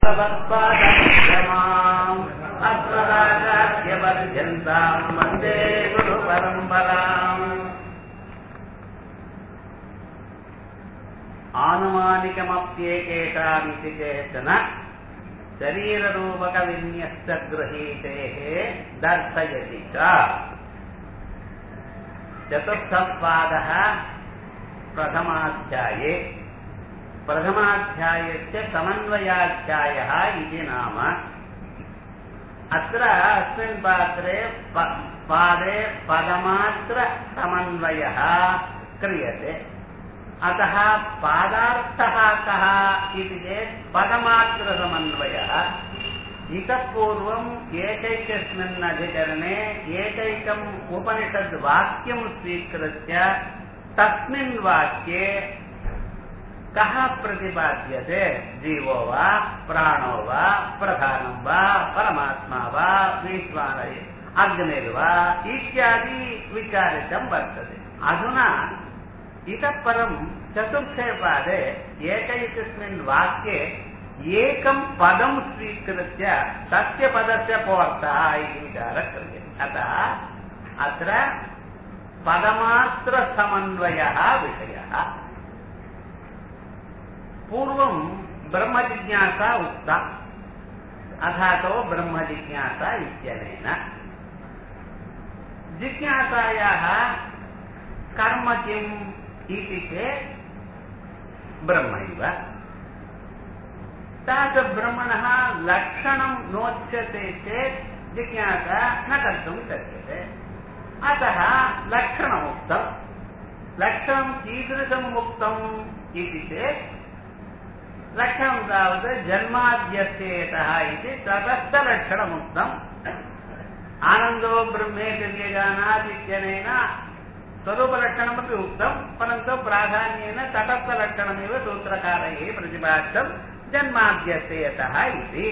भगवत्पादमाम् अस्मदाचार्यपर्यन्ताम् वन्दे गुरुपरम्पराम् आनुमानिकमप्येकेषामिति चेतन शरीररूपकविन्यस्तगृहीतेः दर्शयति च चतुर्थः पादः प्रथमाध्याये प्रथमाध्यायस्य समन्वयाध्यायः इति नाम अत्र अस्मिन् पात्रे पादे पदमात्रसमन्वयः क्रियते अतः पादार्थः कः इति चेत् पदमात्रसमन्वयः इतः पूर्वम् एकैकस्मिन् अधिकरणे एकैकम् उपनिषद्वाक्यं स्वीकृत्य तस्मिन् वाक्ये कः प्रतिपाद्यते जीवो वा प्राणो वा प्रधानं वा परमात्मा वा विश्वानय अग्निर्वा इत्यादि विचारितं वर्तते अधुना इतः परं चतुर्थे पादे एकैकस्मिन् वाक्ये एकं पदं स्वीकृत्य तस्य पदस्य कोऽर्थः इति विचारः क्रियते अतः अत्र पदमात्रसमन्वयः विषयः पूर्वं ब्रह्मजिज्ञासा उक्ता अथातो ब्रह्मजिज्ञासा इत्यनेन जिज्ञासायाः कर्म किम् इति चेत् ब्रह्मैव तादृशब्रह्मणः लक्षणं नोच्यते चेत् जिज्ञासा न कर्तुं शक्यते अतः लक्षणमुक्तम् लक्षणं कीदृशम् उक्तम् इति चेत् लक्षणं तावत् जन्माद्यस्येतः इति तटस्थलक्षणमुक्तम् आनन्दो ब्रह्मेतिर्यजानात् इत्यनेन स्वरूपलक्षणमपि उक्तम् परन्तु प्राधान्येन तटस्थलक्षणमेव सूत्रकारैः प्रतिपादितं जन्माद्यस्येतः इति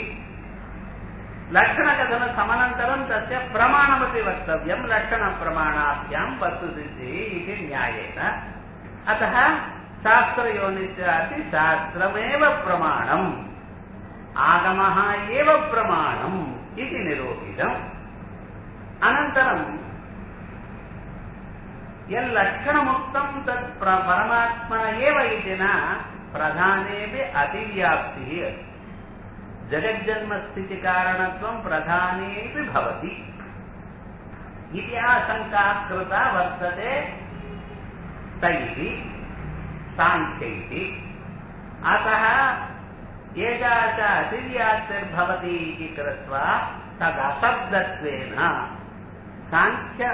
लक्षणकथनसमनन्तरं तस्य प्रमाणमपि वक्तव्यं लक्षणप्रमाणाभ्यां वस्तुसिद्धिः इति न्यायेन अतः शास्त्रयोनिस्यापि शास्त्रमेव प्रमाणम् आगमः एव प्रमाणम् इति निरूपितम् अनन्तरं यल्लक्षणमुक्तं तत् परमात्मा एव इति न प्रधानेपि अतिव्याप्तिः अस्ति जगज्जन्मस्थितिकारणत्वं प्रधानेपि भवति इति आशङ्का कृता वर्तते तैः साङ्ख्यैः अतः एका च अतिव्याप्तिर्भवति इति कृत्वा तदशब्दत्वेन साङ्ख्य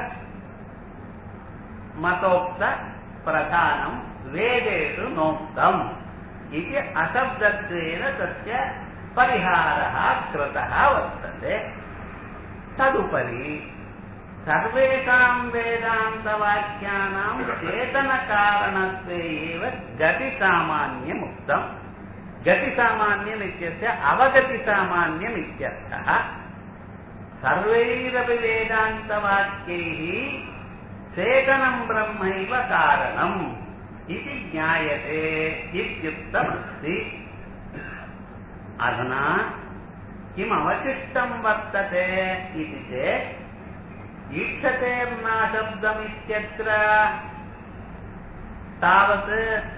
मतोक्तप्रधानं वेदेषु नोक्तम् इति अशब्दत्वेन तस्य परिहारः कृतः वर्तते तदुपरि सर्वेषां वेदान्तवाक्यानां चेतनकारणत्वे एव गतिसामान्यमुक्तम् गतिसामान्यम् इत्यस्य अवगतिसामान्यम् इत्यर्थः सर्वैरपि वेदान्तवाक्यैः चेतनं ब्रह्मैव कारणम् इति ज्ञायते इत्युक्तमस्ति अधुना किम् अवशिष्टं वर्तते इति चेत् ईक्षते शब्दमित्यत्र तावत्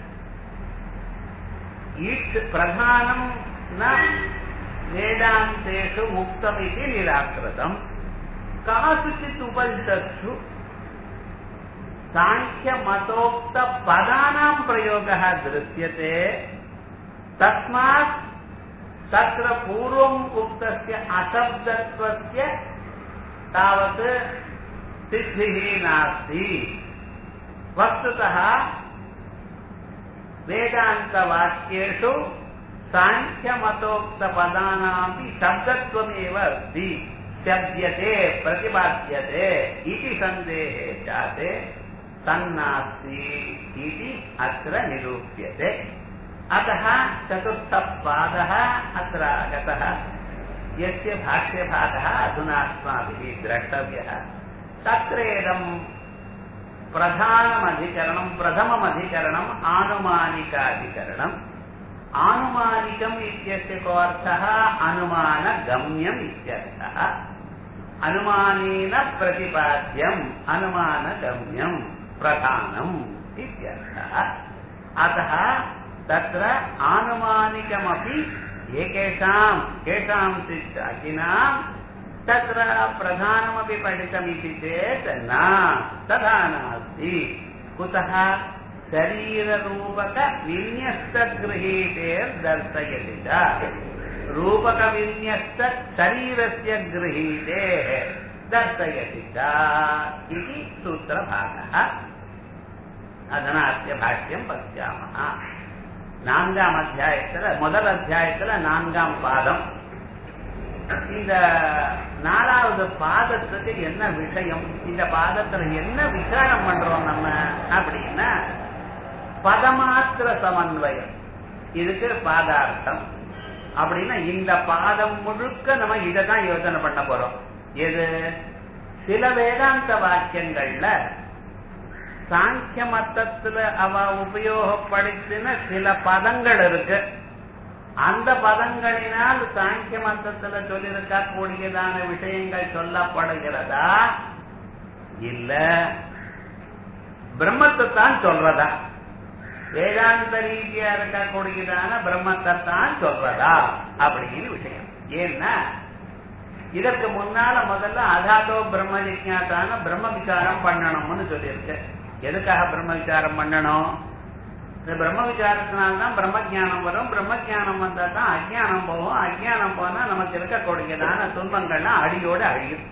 ईक्ष प्रधानं न वेदान्तेषु मुक्तमिति निराकृतम् कासुचित् उपनिषत्सु साङ्ख्यमतोक्तपदानां प्रयोगः दृश्यते तस्मात् तत्र पूर्वम् उक्तस्य अशब्दत्वस्य तावत् सिद्धिः नास्ति वस्तुतः वेदान्तवाक्येषु साङ्ख्यमतोक्तपदानामपि शब्दत्वमेव अस्ति शब्द्यते प्रतिपाद्यते इति सन्देहे जाते तन्नास्ति इति अत्र निरूप्यते अतः चतुर्थः पादः अत्र आगतः यस्य भाष्यभागः अधुना अस्माभिः द्रष्टव्यः तत्रेदम् प्रधानमधिकरणम् प्रथममधिकरणम् आनुमानिकाधिकरणम् आनुमानिकम् इत्यस्य को अर्थः अनुमानगम्यम् इत्यर्थः अनुमानेन प्रतिपाद्यम् अनुमानगम्यम् प्रधानम् इत्यर्थः अतः तत्र आनुमानिकमपि एकेषाम् केषाञ्चित् अचिनाम् तत्र प्रधानमपि पठितमिति चेत् न तथा नास्ति कुतः शरीररूपकविन्यस्तगृहीतेर्दर्शयति च रूपकविन्यस्तशरीरस्य गृहीतेः दर्शयति च इति सूत्रभागः अधुना अस्य भाष्यं पश्यामः நான்காம் அத்தியாயத்துல முதல் அத்தியாயத்துல நான்காம் பாதம் இந்த நாலாவது பாதத்துக்கு என்ன விஷயம் இந்த பாதத்துல என்ன விசாரம் பண்றோம் நம்ம அப்படின்னா பதமாத்திர சமன்வயம் இதுக்கு பாதார்த்தம் அப்படின்னா இந்த பாதம் முழுக்க நம்ம இதை தான் யோசனை பண்ண போறோம் எது சில வேதாந்த வாக்கியங்கள்ல சாங்கிய மத்தத்துல அவ உபயோகப்படுத்தின சில பதங்கள் இருக்கு அந்த பதங்களினால் சாங்கிய மத்தத்துல சொல்லியிருக்க கூடியதான விஷயங்கள் சொல்லப்படுகிறதா இல்ல பிரம்மத்தை தான் சொல்றதா வேதாந்த ரீதியா இருக்கக்கூடியதான பிரம்மத்தை தான் சொல்றதா அப்படின்னு விஷயம் ஏன்னா இதற்கு முன்னால முதல்ல அதாதோ பிரம்ம ஜிஜாசான பிரம்ம விசாரம் பண்ணணும்னு சொல்லியிருக்கு எதுக்காக பிரம்ம விசாரம் பண்ணணும் இந்த பிரம்ம விசாரத்தினால்தான் பிரம்ம ஜானம் வரும் பிரம்ம ஜானம் வந்தா தான் அஜானம் போகும் அஜானம் போனா நமக்கு இருக்கக்கூடியதான துன்பங்கள்லாம் அடியோடு அழியும்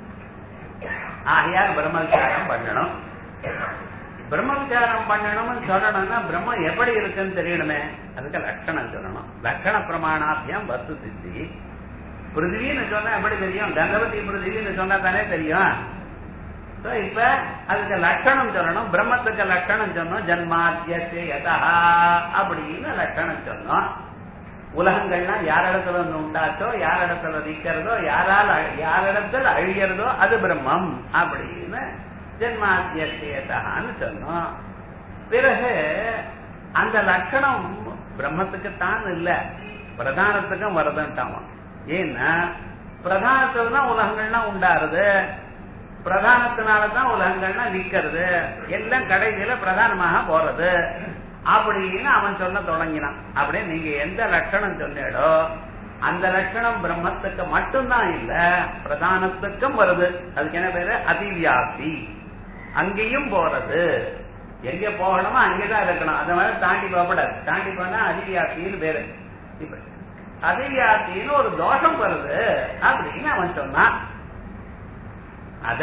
ஆகையால் பிரம்ம விசாரம் பண்ணணும் பிரம்ம விசாரம் பண்ணணும்னு சொல்லணும்னா பிரம்மம் எப்படி இருக்குன்னு தெரியணுமே அதுக்கு லட்சணம் சொல்லணும் லட்சண பிரமாணாபியம் வஸ்து சித்தி பிருத்திவின்னு சொன்னா எப்படி தெரியும் கங்கவதி பிருத்திவின்னு சொன்னா தானே தெரியும் இப்ப அதுக்கு லட்சணம் சொல்லணும் பிரம்மத்துக்கு லட்சணம் சொன்னோம் ஜன்மாத்தியசே யதா அப்படின்னு லட்சணம் சொன்னோம் உலகங்கள்லாம் யாரிடத்துல இருந்து உண்டாச்சோ யாரிடத்துல நிக்கிறதோ யாரால் யாரிடத்தில் அழியறதோ அது பிரம்மம் அப்படின்னு ஜென்மாத்தியசேதான்னு சொன்னோம் பிறகு அந்த லட்சணம் பிரம்மத்துக்கு தான் இல்ல பிரதானத்துக்கும் வருதுன்ட்டாமா ஏன்னா பிரதானத்துல தான் உலகங்கள்லாம் உண்டாருது பிரதானத்தினாலதான் உலகங்கள்லாம் நிக்கிறது எல்லாம் கடைசியில பிரதானமாக போறது அப்படின்னு அவன் சொல்ல தொடங்கினான் அப்படியே நீங்க எந்த லட்சணம் சொன்னீடோ அந்த லட்சணம் பிரம்மத்துக்கு மட்டும்தான் இல்ல பிரதானத்துக்கும் வருது அதுக்கு என்ன பேரு அதிவியாசி அங்கேயும் போறது எங்க போகணுமோ அங்கேதான் இருக்கணும் அந்த மாதிரி தாண்டி போகக்கூடாது தாண்டி போனா அதிவியாசின்னு பேரு இப்ப அதிவியாசின்னு ஒரு தோஷம் வருது அப்படின்னு அவன் சொன்னான் அத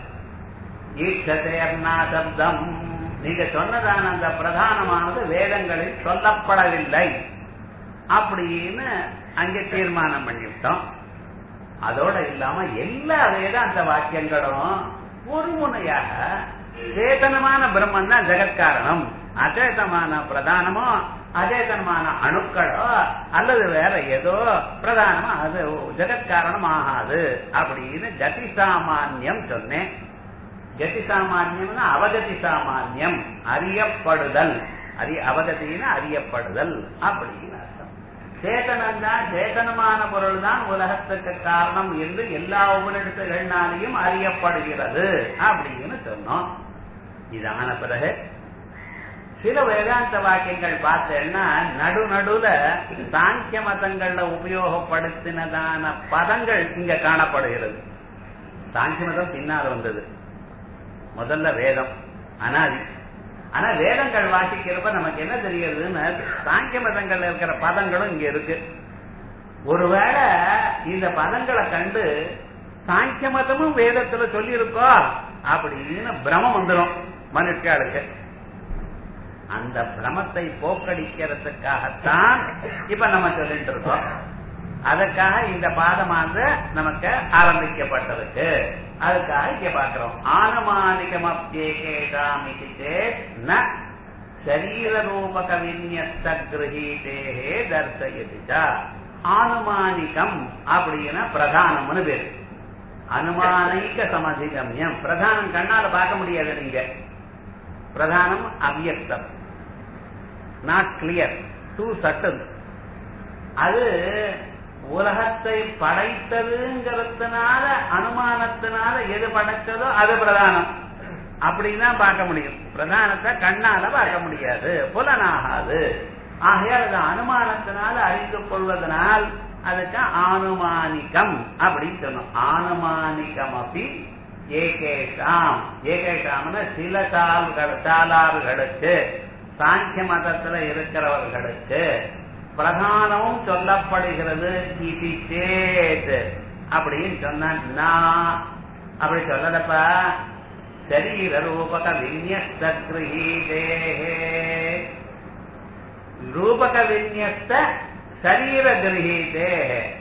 ஈட்சதேர்னா சப்தம் நீங்க சொன்னதான அந்த பிரதானமானது வேதங்களில் சொல்லப்படவில்லை அப்படின்னு அங்கே தீர்மானம் பண்ணிவிட்டோம் அதோட இல்லாம எல்லா வேதாந்த வாக்கியங்களும் ஒரு முனையாக சேதனமான பிரம்மன் தான் ஜெகத்காரணம் அச்சேதமான பிரதானமோ அச்சேதனமான அணுக்களோ அல்லது வேற ஏதோ பிரதானமா அது ஜெகத்காரணம் ஆகாது அப்படின்னு கதி சாமான்யம் சொன்னேன் கதி சாமான்யம்னா அவகதி சாமான்யம் அறியப்படுதல் அறிய அவகதினா அறியப்படுதல் அப்படின்னு அர்த்தம் சேதனம் தான் சேதனமான பொருள் தான் உலகத்துக்கு காரணம் என்று எல்லா உபநிடத்துகள்னாலையும் அறியப்படுகிறது அப்படின்னு சொன்னோம் இதான பிறகு சில வேதாந்த வாக்கியங்கள் பார்த்தேன்னா நடு நடுல சாங்கிய மதங்கள்ல உபயோகப்படுத்தினதான பதங்கள் இங்க காணப்படுகிறது சாங்கிய மதம் பின்னால் வந்தது முதல்ல வேதம் அனாதி ஆனா வேதங்கள் வாசிக்கிறப்ப நமக்கு என்ன தெரியுதுன்னு சாங்கிய மதங்கள்ல இருக்கிற பதங்களும் இங்க இருக்கு ஒருவேளை இந்த பதங்களை கண்டு சாங்கிய மதமும் வேதத்துல சொல்லி இருக்கோ அப்படின்னு பிரமம் வந்துடும் மனுஷாளுக்கு அந்த பிரமத்தை போக்கடிக்கிறதுக்காகத்தான் இப்ப நம்ம சொல்லிட்டு இருக்கோம் அதுக்காக இந்த பாதமானது நமக்கு ஆரம்பிக்கப்பட்டிருக்கு அதுக்காக இங்க பாக்குறோம் ஆனுமானிகமப்யேகேஷாமிதி சேத் ந சரீர ரூபக விநியஸ்த கிரகீதேகே தர்சயதிச்சா ஆனுமானிகம் அப்படின்னா பிரதானம்னு பேரு அனுமானிக்க சமதிகமியம் பிரதானம் கண்ணால பார்க்க முடியாது நீங்க பிரதானம் அவ்யக்தம் நாட் கிளியர் டூ சட்டன் அது உலகத்தை படைத்ததுங்கிறதுனால அனுமானத்தினால எது படைச்சதோ அது பிரதானம் அப்படின்னு பார்க்க முடியும் பிரதானத்தை கண்ணால பார்க்க முடியாது புலனாகாது ஆகையால் அது அனுமானத்தினால அறிந்து கொள்வதனால் அதுக்கு ஆனுமானிகம் அப்படின்னு சொன்னோம் ஆனுமானிகம் அப்படி ஏகேஷாம் ஏகேஷாம்னு சில சால்கள் சாலார்களுக்கு சாங்கிய மதத்துல இருக்கிறவர்களுக்கு பிரதானமும் சொல்லப்படுகிறது இது சேத் அப்படின்னு சொன்னா அப்படி சொல்லலப்பா சரீர ரூபக விநியஸ்த ரூபக விநியஸ்த சரீர கிரகீதே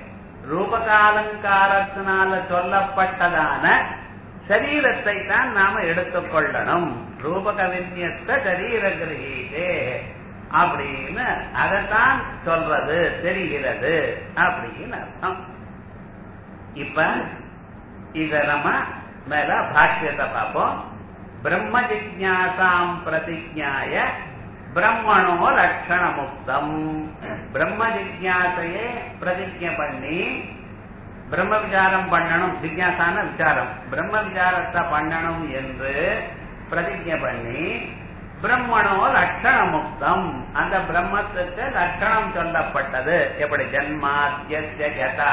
ரூபகாலங்காரத்தினால சொல்லப்பட்டதான சரீரத்தை தான் நாம எடுத்துக்கொள்ளணும் ரூபக விநியஸ்த சரீர கிரகீதே அப்படின்னு அதைத்தான் சொல்றது தெரிகிறது அப்படின்னு அர்த்தம் இப்ப இத நம்ம மேல பாஷ்யத்தை பார்ப்போம் பிரம்ம ஜிக்யாசாம் பிரதிஜாய பிரம்மணோ லட்சண முக்தம் பிரம்ம ஜிக்யாசையே பிரதிஜை பண்ணி பிரம்ம விசாரம் பண்ணணும் ஜிக்யாசான விசாரம் பிரம்ம விசாரத்தை பண்ணணும் என்று பிரதிஜை பண்ணி பிரம்மணோ லட்சண முக்தம் அந்த பிரம்மத்துக்கு லட்சணம் சொல்லப்பட்டது எப்படி ஜன்மாத்தியதா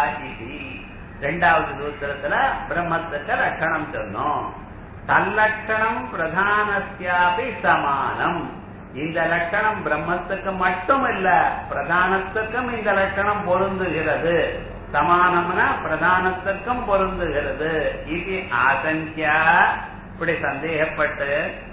ரெண்டாவது சூத்திரத்துல பிரம்மத்துக்கு லட்சணம் சொன்னோம் தல்லட்சணம் பிரதானஸ்யாபி சமானம் இந்த லட்சணம் பிரம்மத்துக்கு மட்டும் இல்ல பிரதானத்துக்கும் இந்த லட்சணம் பொருந்துகிறது சமானம்னா பிரதானத்துக்கும் பொருந்துகிறது இது ஆசங்கியா இப்படி சந்தேகப்பட்டு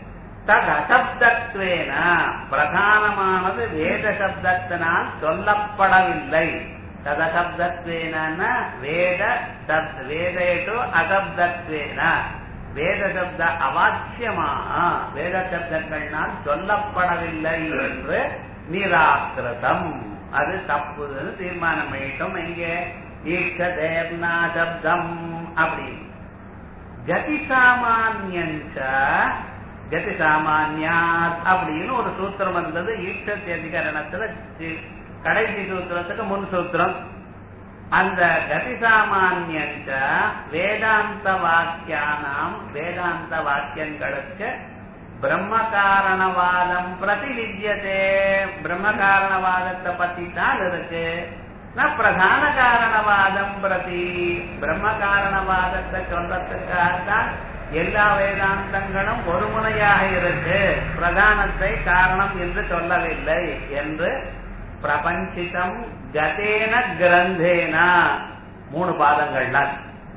ததசப்தத்வேன பிரதானமானது வேத சப்தத்தினால் சொல்லப்படவில்லை ததசப்தத்வேன வேத சப் வேதேஷு அசப்தத்வேன வேத சப்த அவாச்சியமாக வேத சப்தங்கள்னால் சொல்லப்படவில்லை என்று நிராகிருதம் அது தப்புன்னு தீர்மானம் பண்ணிட்டோம் எங்கே ஈஷதேர்னா சப்தம் அப்படின்னு கதி சாமானியஞ்ச கதி சாமானியாத் அப்படின்னு ஒரு சூத்திரம் இருந்தது ஈட்டத்தி அதிகரணத்துல கடைசி சூத்திரத்துக்கு முன் சூத்திரம் அந்த கதி சாமானியஞ்ச வேதாந்த வாக்கியானாம் வேதாந்த வாக்கியங்களுக்கு பிரம்ம காரணவாதம் பிரதிவித்தியதே பிரம்ம காரணவாதத்தை பத்தி தான் இருக்கு பிரதான காரணவாதம் பிரதி பிரம்ம காரணவாதத்தை சொல்றதுக்காகத்தான் எல்லா வேதாந்தங்களும் ஒரு முனையாக இருக்கு பிரதானத்தை காரணம் என்று சொல்லவில்லை என்று பிரபஞ்சிதம் கதேன கிரந்தேனா மூணு பாதங்கள்லாம்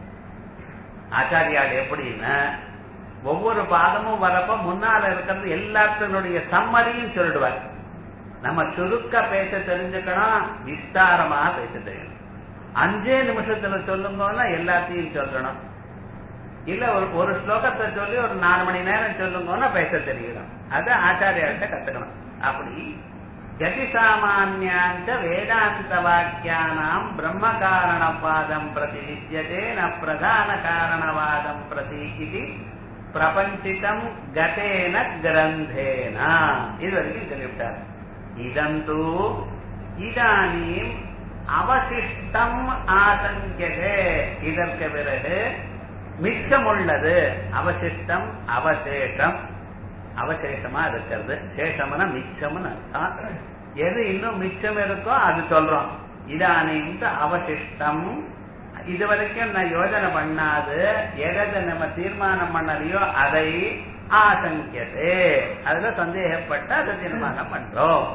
ஆச்சாரியால் எப்படின்னா ஒவ்வொரு பாதமும் வரப்ப முன்னால இருக்கிறது எல்லாத்தினுடைய சம்மதியும் சொல்லிடுவார் நம்ம சுருக்க பேச தெரிஞ்சுக்கணும் விஸ்தாரமா பேச தெரியணும் அஞ்சே நிமிஷத்துல சொல்லுங்கன்னா எல்லாத்தையும் சொல்லணும் இல்ல ஒரு ஒரு ஸ்லோகத்தை சொல்லி ஒரு நாலு மணி நேரம் சொல்லுங்கன்னா பேச தெரியணும் அது ஆச்சாரியார்கிட்ட கத்துக்கணும் அப்படி கதி சாமானியாந்த வேதாந்த வாக்கியானாம் பிரம்ம காரணவாதம் பிரதி வித்தியதே ந பிரதான காரணவாதம் பிரதி இது பிரபஞ்சிதம் கதேன கிரந்தேன இது வரைக்கும் சொல்லிவிட்டார் இதந்து இதானீம் அவசிஷ்டம் ஆசங்கியதே இதற்கு பிறகு மிச்சம் உள்ளது அவசிஷ்டம் அவசேஷம் அவசேஷமா இருக்கிறது சேஷம்னா மிச்சம்னு அர்த்தம் எது இன்னும் மிச்சம் இருக்கோ அது சொல்றோம் இதானீம் அவசிஷ்டம் இது வரைக்கும் நான் யோஜனை பண்ணாது எதை நம்ம தீர்மானம் பண்ணலையோ அதை ஆசங்கியது அதுல சந்தேகப்பட்டு அதை தீர்மானம் பண்றோம்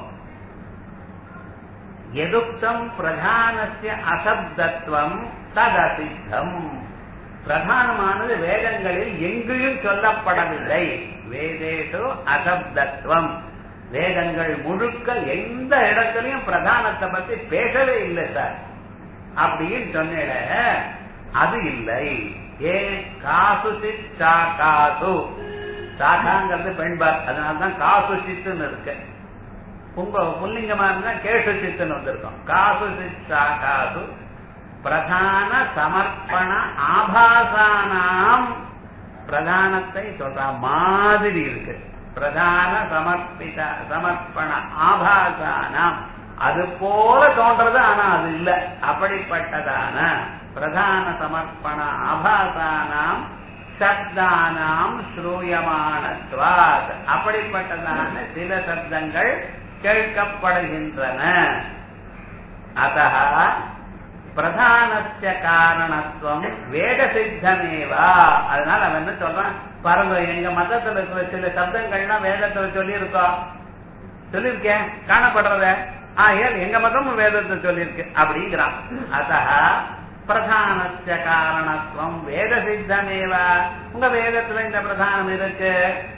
எதுக்தம் பிரதானசிய அசப்தத்துவம் ததசித்தம் பிரதானமானது வேதங்களில் எங்கேயும் சொல்லப்படவில்லை வேதேஷு அசப்தத்துவம் வேதங்கள் முழுக்க எந்த இடத்துலயும் பிரதானத்தை பத்தி பேசவே இல்லை சார் அப்படின்னு சொன்ன அது இல்லை ஏ காசு சித் காசு சாகாங்கிறது பெண்பார் அதனாலதான் காசு சித்துன்னு இருக்கு உங்க புல்லிங்கமா இருந்தா கேசு சித்துன்னு வந்திருக்கும் காசு சித் காசு பிரதான சமர்ப்பண ஆபாசானாம் பிரதானத்தை சொல்ற மாதிரி இருக்கு பிரதான சமர்ப்பித சமர்ப்பண ஆபாசானாம் அது போல தோன்றது ஆனா அது இல்ல அப்படிப்பட்டதான பிரதான சமர்ப்பண ஆபாசானாம் சப்தானாம் ஸ்ரூயமானத்வாத் அப்படிப்பட்டதான சில சப்தங்கள் கேட்கப்படுகின்றன அத்த பிரதானஸ்ய காரணத்துவம் வேத சித்தமேவா அதனால அவன் என்ன சொல்றான் பாருங்க எங்க மதத்துல இருக்கிற சில சப்தங்கள்லாம் வேதத்துல சொல்லி இருக்கோம் சொல்லியிருக்கேன் காணப்படுறத ஆ ஏன் எங்க மதமும் வேதத்தை சொல்லியிருக்கு அப்படிங்கிறான் அத்த பிரதானஸ்ய காரணத்துவம் வேத சித்தமேவா உங்க வேதத்துல இந்த பிரதானம் இருக்கு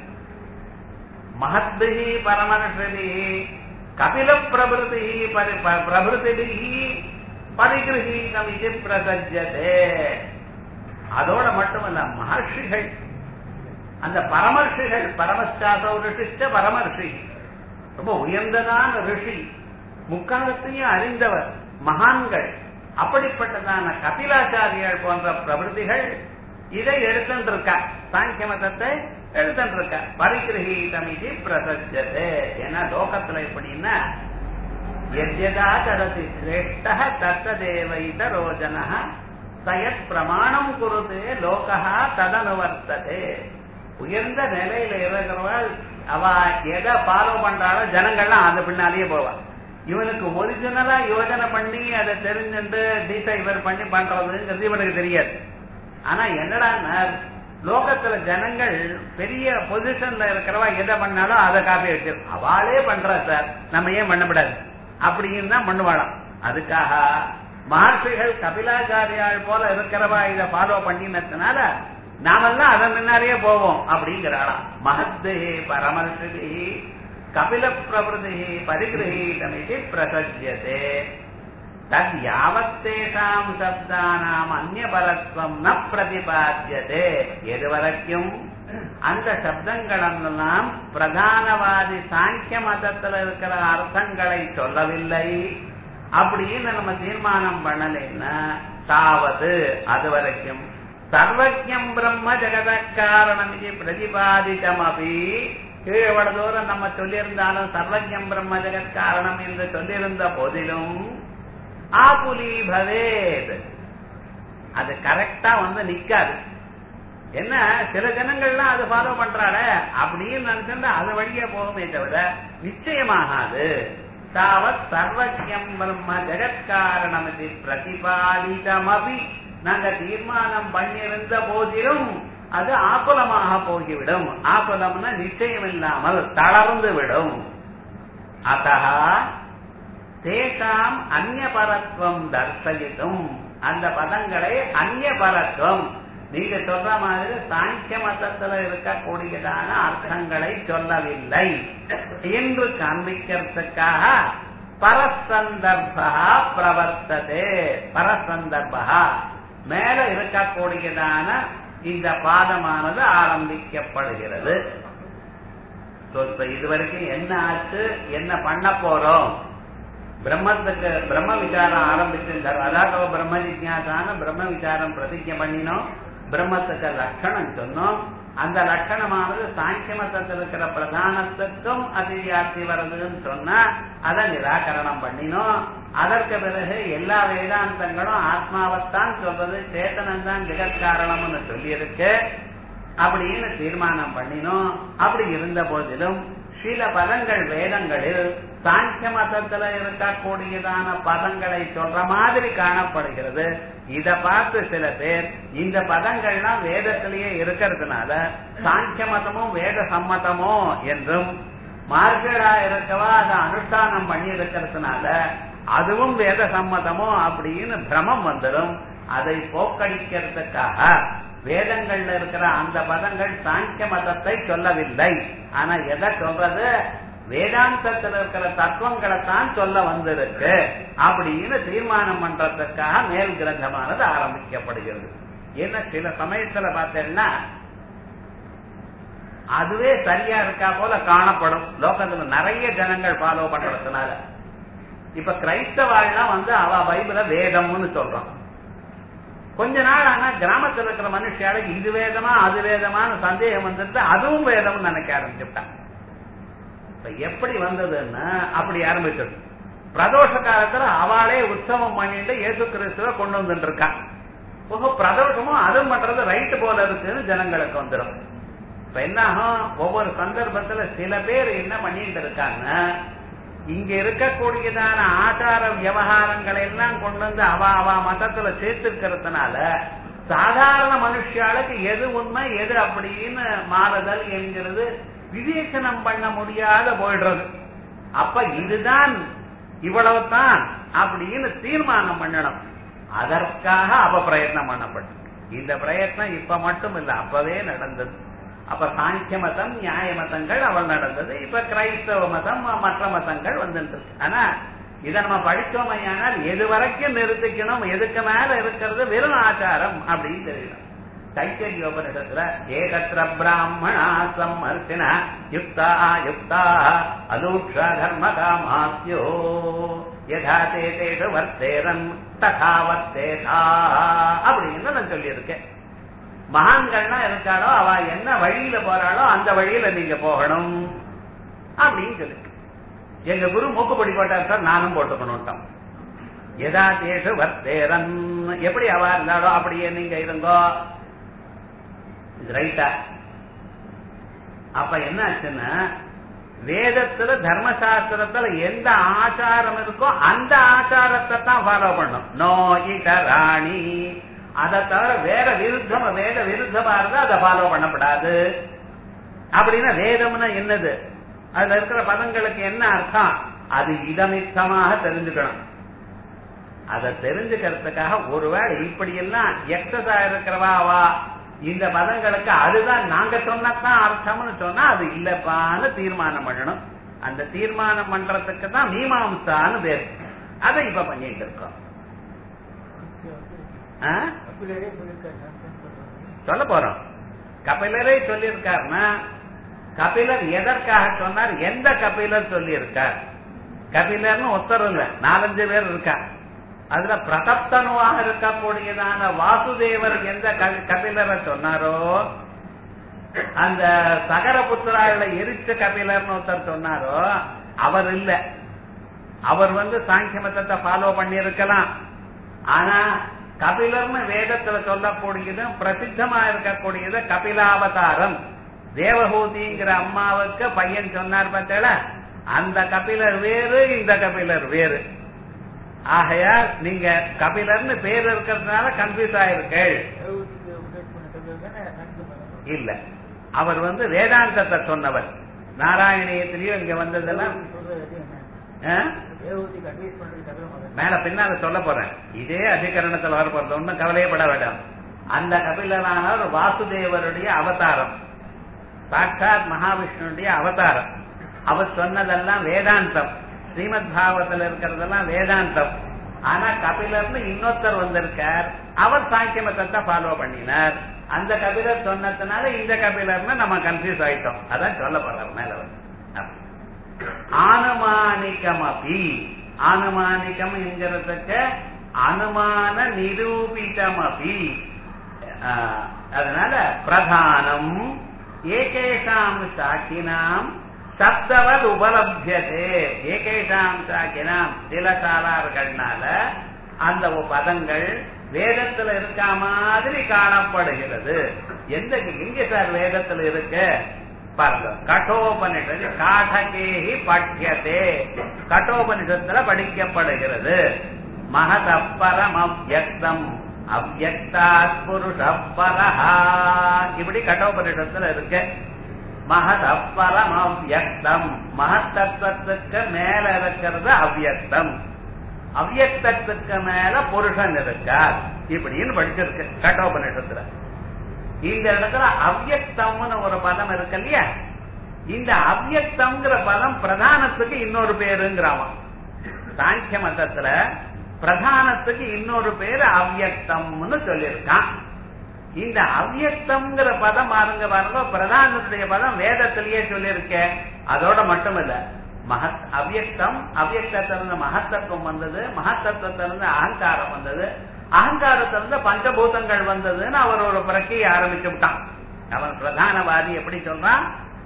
மகத்பிகி பரமர்ஷி கபில பிரபுதி பிரபுதி பரிகிரகீதம் இது பிரசஜதே அதோட மட்டுமல்ல மகர்ஷிகள் அந்த பரமர்ஷிகள் பரமஸ்டாசோ ரிஷிஷ்ட பரமர்ஷி ரொம்ப உயர்ந்ததான ரிஷி முக்காலத்தையும் அறிந்தவர் மகான்கள் அப்படிப்பட்டதான கபிலாச்சாரியர்கள் போன்ற பிரபுதிகள் இதை எடுத்துருக்கா சாங்கிய மதத்தை எடுத்துருக்க பரிகிரகீதம் இது பிரசஜதே ஏன்னா லோகத்துல எப்படின்னா எத்யதா தடதி சிரேஷ்ட தத்ததேவ இதரோஜன சயத் பிரமாணம் குருது லோகா ததனுவர்த்ததே உயர்ந்த நிலையில இருக்கிறவள் அவ எதை ஃபாலோ பண்றாளோ ஜனங்கள்லாம் அது பின்னாலேயே போவா இவனுக்கு ஒரிஜினலா யோஜனை பண்ணி அதை தெரிஞ்சுட்டு டிசைவர் பண்ணி பண்றதுங்கிறது இவனுக்கு தெரியாது ஆனா என்னடா லோகத்துல ஜனங்கள் பெரிய பொசிஷன்ல இருக்கிறவா எதை பண்ணாலும் அதை காப்பி வச்சு அவளே பண்றா சார் நம்ம ஏன் பண்ணக்கூடாது அப்படின்னு தான் பண்ணுவாளாம் அதுக்காக மகர்ஷிகள் கபிலாச்சாரியால் போல இருக்கிறவா இதை ஃபாலோ பண்ணினதுனால நாமெல்லாம் அதன் முன்னாலேயே போவோம் அப்படிங்கிறாளாம் மகத்தே பரமர்ஷி கபில பிரபுதி பரிகிரகீதமிதி பிரசஜ்யதே தத் யாவத்தேஷாம் சப்தானாம் அந்நியபரத்வம் ந பிரதிபாத்தியதே எது வரைக்கும் அந்த சப்தங்களெல்லாம் பிரதானவாதி சாங்கிய மதத்துல இருக்கிற அர்த்தங்களை சொல்லவில்லை அப்படின்னு நம்ம தீர்மானம் பண்ணலைன்னா தாவது அது வரைக்கும் சர்வஜம் பிரம்ம ஜெகத காரணம் இது பிரதிபாதிதம் அபி எவ்வளவு தூரம் நம்ம சொல்லியிருந்தாலும் சர்வஜம் பிரம்ம ஜெகத் காரணம் என்று சொல்லியிருந்த போதிலும் ஆபுலி பவேத் அது கரெக்டா வந்து நிக்காது என்ன சில ஜனங்கள்லாம் அது ஃபாலோ பண்றாள அப்படின்னு நினைச்சிருந்தா அது வழியா போகுமே தவிர நிச்சயமாகாது தாவத் சர்வஜம் பிரம்ம ஜெகத்காரணம் இது பிரதிபாதிதமபி நாங்க தீர்மானம் பண்ணியிருந்த போதிலும் அது ஆகுலமாக போய்விடும் ஆகுலம்னா நிச்சயம் இல்லாமல் தளர்ந்து விடும் அத்தா தேசாம் அந்நியபரத்துவம் தர்சயித்தும் அந்த பதங்களை அந்நியபரத்துவம் நீங்க சொல்ற மாதிரி சாங்கிய மதத்துல இருக்கக்கூடியதான அர்த்தங்களை சொல்லவில்லை என்று காண்பிக்கிறதுக்காக பரசந்தர்பா பிரவர்த்ததே பரசந்தர்பா மேல இருக்கக்கூடியதான இந்த பாதமானது ஆரம்பிக்கப்படுகிறது இதுவரைக்கும் என்ன ஆச்சு என்ன பண்ண போறோம் பிரம்மத்துக்கு பிரம்ம விசாரம் ஆரம்பிச்சிருந்தார் அதாவது பிரம்ம ஜிஜாசான பிரம்ம விசாரம் பிரதிஜை பண்ணினோம் பிரம்மத்துக்கு லட்சணம் சொன்னோம் அந்த லட்சணமானது சாங்கிய மதத்தில் இருக்கிற பிரதானத்துக்கும் அதிவியாப்தி வருதுன்னு சொன்னா அதை நிராகரணம் பண்ணினோம் அதற்கு பிறகு எல்லா வேதாந்தங்களும் ஆத்மாவைத்தான் சொல்றது சேத்தனம் தான் ஜெகத்காரணம்னு சொல்லியிருக்கு அப்படின்னு தீர்மானம் பண்ணினோம் அப்படி இருந்த போதிலும் சில பதங்கள் வேதங்களில் சாங்கிய மதத்துல இருக்கக்கூடியதான பதங்களை சொல்ற மாதிரி காணப்படுகிறது இத பார்த்து சில பேர் இந்த பதங்கள்லாம் வேதத்திலேயே இருக்கிறதுனால சாங்கிய மதமும் வேத சம்மதமோ என்றும் மார்கடா இருக்கவா அதை அனுஷ்டானம் பண்ணி இருக்கிறதுனால அதுவும் வேத சம்மதமோ அப்படின்னு பிரமம் வந்துடும் அதை போக்கடிக்கிறதுக்காக வேதங்கள்ல இருக்கிற அந்த பதங்கள் சாங்கிய மதத்தை சொல்லவில்லை ஆனா எதை சொல்றது வேதாந்தத்தில் இருக்கிற தத்துவங்களை தான் சொல்ல வந்திருக்கு அப்படின்னு தீர்மானம் பண்றதுக்காக மேல் கிரந்தமானது ஆரம்பிக்கப்படுகிறது ஏன்னா சில சமயத்துல பார்த்தேன்னா அதுவே சரியா இருக்கா போல காணப்படும் லோகத்துல நிறைய ஜனங்கள் ஃபாலோ பண்றதுனால இப்ப கிரைஸ்தவாள்லாம் வந்து அவ பைபிள வேதம்னு சொல்றோம் கொஞ்ச நாள் ஆனா கிராமத்துல இருக்கிற மனுஷியாளுக்கு இது வேதமா அது வேதமான சந்தேகம் வந்துட்டு அதுவும் வேதம்னு நினைக்க ஆரம்பிச்சுட்டான் இப்ப எப்படி வந்ததுன்னா அப்படி ஆரம்பிச்சது பிரதோஷ காலத்துல அவளே உற்சவம் பண்ணிட்டு இயேசு கிறிஸ்துவ கொண்டு வந்துட்டு இருக்கா ஓஹோ பிரதோஷமும் அதுவும் பண்றது ரைட்டு போல இருக்குன்னு ஜனங்களுக்கு வந்துடும் இப்ப என்ன ஆகும் ஒவ்வொரு சந்தர்ப்பத்துல சில பேர் என்ன பண்ணிட்டு இருக்காங்க இங்க இருக்கக்கூடியதான ஆச்சார விவகாரங்களை எல்லாம் கொண்டு வந்து அவ அவ மதத்துல சேர்த்துக்கிறதுனால சாதாரண மனுஷாளுக்கு எது உண்மை எது அப்படின்னு மாறுதல் என்கிறது விவேச்சனம் பண்ண முடியாத போயிடுறது அப்ப இதுதான் இவ்வளவுதான் அப்படின்னு தீர்மானம் பண்ணணும் அதற்காக அவ பிரயத்னம் பண்ணப்படும் இந்த பிரயத்னம் இப்ப மட்டும் இல்ல அப்பவே நடந்தது அப்ப சாங்கிய மதம் நியாய மதங்கள் அவள் நடந்தது இப்ப கிரைஸ்தவ மதம் மற்ற மதங்கள் வந்துட்டு இருக்கு ஆனா இதை நம்ம படிச்சோமையானால் எது வரைக்கும் நிறுத்திக்கணும் எதுக்கு மேல இருக்கிறது வெறும் ஆச்சாரம் அப்படின்னு தெரியணும் தைத்தரியோபனிடத்துல ஏகத்திர பிராமணா சம்மர்த்தின யுக்தா யுக்தா அலூக்ஷ தர்ம காமாஸ்யோ யதா தே தேஷு வர்த்தேரன் ததா வர்த்தேதா அப்படின்னு நான் சொல்லியிருக்கேன் மகான்கள்னா இருக்காளோ அவ என்ன வழியில போறாளோ அந்த வழியில நீங்க போகணும் அப்படின்னு சொல்லி எங்க குரு மூக்குப்படி போட்டார் சார் நானும் போட்டுக்கணும் எதா தேஷு வர்த்தேரன் எப்படி அவ இருந்தாலோ அப்படியே நீங்க இருங்கோ இது ரைட்டா அப்ப என்ன ஆச்சுன்னா வேதத்துல தர்மசாஸ்திரத்துல எந்த ஆச்சாரம் இருக்கோ அந்த ஆச்சாரத்தை தான் ஃபாலோ பண்ணும் நோ ராணி அதை தவிர வேற விருத்தம் வேத விருத்தமா இருந்தா அதை ஃபாலோ பண்ணப்படாது அப்படின்னா வேதம்னா என்னது அதுல இருக்கிற பதங்களுக்கு என்ன அர்த்தம் அது இதமித்தமாக தெரிஞ்சுக்கணும் அதை தெரிஞ்சுக்கிறதுக்காக ஒருவேளை இப்படி எல்லாம் எக்ஸஸா இருக்கிறவா அவா இந்த பதங்களுக்கு அதுதான் நாங்க சொன்னதான் அர்த்தம்னு சொன்னா அது இல்லப்பான்னு தீர்மானம் பண்ணணும் அந்த தீர்மானம் பண்றதுக்கு தான் மீமாம்சான்னு பேர் அதை இப்ப பண்ணிட்டு இருக்கோம் சொல்ல போறோம் கபிலரே சொல்லியிருக்காருன்னா கபிலர் எதற்காக சொன்னார் எந்த கபிலர் சொல்லியிருக்கார் கபிலர்னு ஒருத்தர் இல்ல நாலஞ்சு பேர் இருக்கா அதுல பிரதப்தனுவாக இருக்கக்கூடியதான வாசுதேவர் எந்த கபிலரை சொன்னாரோ அந்த சகர புத்திரால எரிச்ச கபிலர்னு ஒருத்தர் சொன்னாரோ அவர் இல்ல அவர் வந்து சாங்கிய மதத்தை ஃபாலோ பண்ணி இருக்கலாம் ஆனா கபிலர்னு வேதத்துல சொல்லக்கூடியது பிரசித்தமா இருக்கக்கூடியது கபிலாவதாரம் தேவஹூதிங்கிற அம்மாவுக்கு பையன் சொன்னார் பார்த்தல அந்த கபிலர் வேறு இந்த கபிலர் வேறு ஆகையால் நீங்க கபிலர்னு பேர் இருக்கிறதுனால கன்ஃபியூஸ் ஆயிருக்கள் இல்ல அவர் வந்து வேதாந்தத்தை சொன்னவர் நாராயணியத்திலயும் இங்க வந்ததெல்லாம் மேல பின்னால சொல்ல போறேன் இதே அதிகரணத்துல வர போறது ஒன்னும் கவலையப்பட வேண்டாம் அந்த கபிலரானவர் வாசுதேவருடைய அவதாரம் சாட்சாத் மகாவிஷ்ணுடைய அவதாரம் அவர் சொன்னதெல்லாம் வேதாந்தம் ஸ்ரீமத் பாவத்தில் இருக்கிறதெல்லாம் வேதாந்தம் ஆனா கபிலர்னு இன்னொருத்தர் வந்திருக்கார் அவர் சாங்கிய மதத்தை ஃபாலோ பண்ணினார் அந்த கபிலர் சொன்னதுனால இந்த கபிலர்னு நம்ம கன்ஃபியூஸ் ஆயிட்டோம் அதான் சொல்ல போறார் மேல வந்து ஆனுமானிகம் அப்படி ஆனுமானிகம் என்கிறதுக்கு அனுமான நிரூபிதம் அப்படி அதனால பிரதானம் ஏகேஷாம் சாக்கினாம் சப்தவத் உபலபியதே ஏகேஷாம் சாக்கினாம் சில சாலார்கள்னால அந்த பதங்கள் வேதத்துல இருக்க மாதிரி காணப்படுகிறது எந்த எங்க சார் வேதத்துல இருக்கு பாருங்க கட்டோபனிஷத்து காடகேஹி பட்யதே கட்டோபனிஷத்துல படிக்கப்படுகிறது மகதப்பரம் அவ்யக்தம் அவ்யக்தாத் புருஷ பரஹா இப்படி கட்டோபனிஷத்துல இருக்கு மகதப்பரம் அவ்யக்தம் மகத்தத்துவத்துக்கு மேல இருக்கிறது அவ்யக்தம் அவ்யக்தத்துக்கு மேல புருஷன் இருக்கார் இப்படின்னு படிச்சிருக்கு கட்டோபனிஷத்துல இந்த இடத்துல அவ்யக்தம்னு ஒரு பதம் இருக்கு இல்லையா இந்த அவ்யக்தம்ங்கிற பதம் பிரதானத்துக்கு இன்னொரு பேருங்கிறாமா சாங்கிய மதத்துல பிரதானத்துக்கு இன்னொரு பேரு அவ்யக்தம்னு சொல்லியிருக்கான் இந்த அவ்யக்தம்ங்கிற பதம் பாருங்க பாருங்க பிரதானத்துடைய பதம் வேதத்திலேயே சொல்லியிருக்கேன் அதோட மட்டும் இல்ல மகத் அவ்யக்தம் அவ்யக்தத்திலிருந்து மகத்தத்துவம் வந்தது மகத்தத்துவத்திலிருந்து அகங்காரம் வந்தது அகங்காரத்திலிருந்து பஞ்சபூதங்கள் வந்ததுன்னு அவர் ஒரு பிரக்கையை ஆரம்பிச்சு விட்டான் அவன் பிரதானவாதி எப்படி சொல்றான்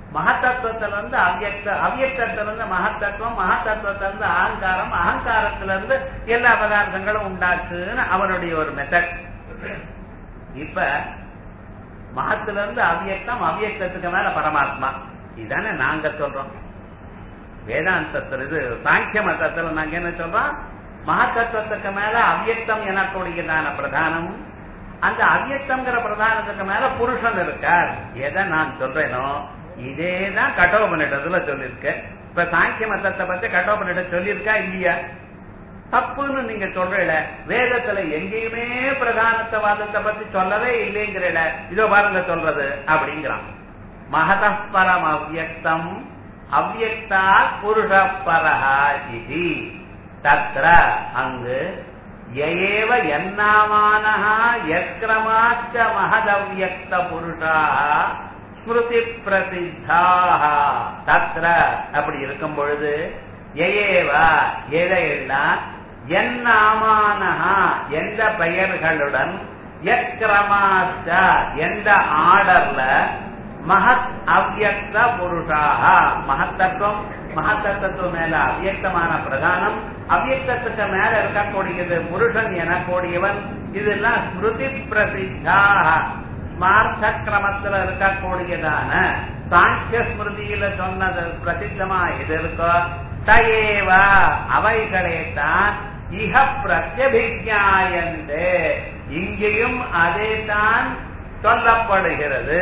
மகத்தத்துவத்திலிருந்து அவ்யக்த அவ்யக்தத்திலிருந்து மகத்தத்துவம் மகத்தத்துவத்திலிருந்து அகங்காரம் அகங்காரத்திலிருந்து எல்லா பதார்த்தங்களும் உண்டாச்சுன்னு அவனுடைய ஒரு மெத்தட் இப்ப மகத்துல இருந்து அவ்யக்தம் அவ்யக்தத்துக்கு மேல பரமாத்மா இதானே நாங்க சொல்றோம் வேதாந்தத்தில் இது சாங்கிய மதத்துல நாங்க என்ன சொல்றோம் மகத்தத்துவத்துக்கு மேல அவ்யக்தம் எனக்கூடியதான பிரதானம் அந்த அவ்யக்தம்ங்கிற பிரதானத்துக்கு மேல புருஷன் இருக்கார் எதை நான் சொல்றேனோ இதேதான் கட்டோபனிடத்துல சொல்லியிருக்க இப்ப சாங்கிய மதத்தை பத்தி கட்டோபனிட சொல்லியிருக்கா இல்லையா தப்புன்னு நீங்க சொல்றீல வேதத்துல எங்கேயுமே பிரதானத்தவாதத்தை பத்தி சொல்லவே இல்லைங்கிறீல இதோ பாருங்க சொல்றது அப்படிங்கிறான் மகதப்பரம் அவ்யக்தம் அவ்யக்தா புருஷ பரஹா இது தத்ர அங்கு ஏவ என்னாமானஹ யக்ரமாச்ச மகதவ்யக்த புருஷாக ஸ்மிருதி பிரசித்தாக தத்ர அப்படி இருக்கும் பொழுது ஏவா எதையெல்லாம் என் நாமானஹா எந்த பெயர்களுடன் எக்கிரமாச்ச எந்த ஆர்டர்ல மகத் அவ்யக்த புருஷாக மகத்தத்துவம் மகத்தத்துவம் மேல அவ்யக்தமான பிரதானம் அவ்யக்தத்துக்கு மேல இருக்கக்கூடியது புருஷன் எனக்கூடியவன் இதெல்லாம் ஸ்மிருதி பிரசித்தாக ஸ்மார்த்த கிரமத்துல இருக்கக்கூடியதான சாங்கிய ஸ்மிருதியில சொன்னது பிரசித்தமா எது இருக்கோ தயேவா அவைகளே தான் இக பிரத்யபிஜாயந்தே இங்கேயும் அதே தான் சொல்லப்படுகிறது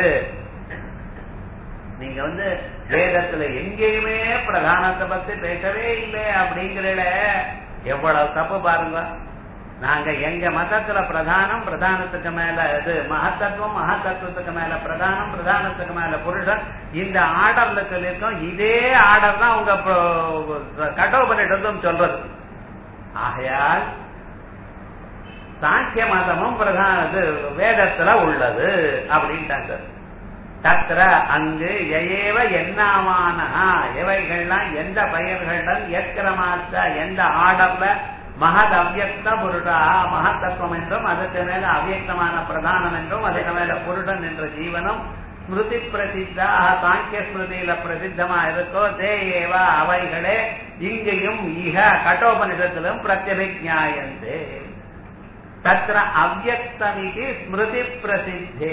நீங்க வந்து வேதத்துல எங்கேயுமே பிரதானத்தை பத்தி பேசவே இல்லை அப்படிங்கிறத எவ்வளவு தப்பு பாருங்க நாங்க எங்க மதத்துல பிரதானம் பிரதானத்துக்கு மேல இது மகத்தத்துவம் மகத்தத்துவத்துக்கு மேல பிரதானம் பிரதானத்துக்கு மேல புருஷன் இந்த ஆர்டர்ல சொல்லியிருக்கோம் இதே ஆர்டர் தான் உங்க கட்டோபனிடம் சொல்றது ஆகையால் சாங்கிய மதமும் பிரதான இது வேதத்துல உள்ளது அப்படின்ட்டாங்க தத்திர அங்கு எயேவ என்னாமானஹா எவைகள்லாம் எந்த பெயர்களுடன் எக்கிரமாச்ச எந்த ஆர்டர்ல மகத் அவ்யக்த புருஷா மகத்தத்துவம் என்றும் அதுக்கு மேல அவ்யக்தமான பிரதானம் என்றும் அதுக்கு மேல புருடன் என்ற ஜீவனம் ஸ்மிருதி பிரசித்தா சாங்கிய ஸ்மிருதியில பிரசித்தமா இருக்கோ தே ஏவ அவைகளே இங்கேயும் ஈக கட்டோபனிஷத்திலும் பிரத்யபிஜாயந்தே தத்திர அவ்யக்தமிதி ஸ்மிருதி பிரசித்தே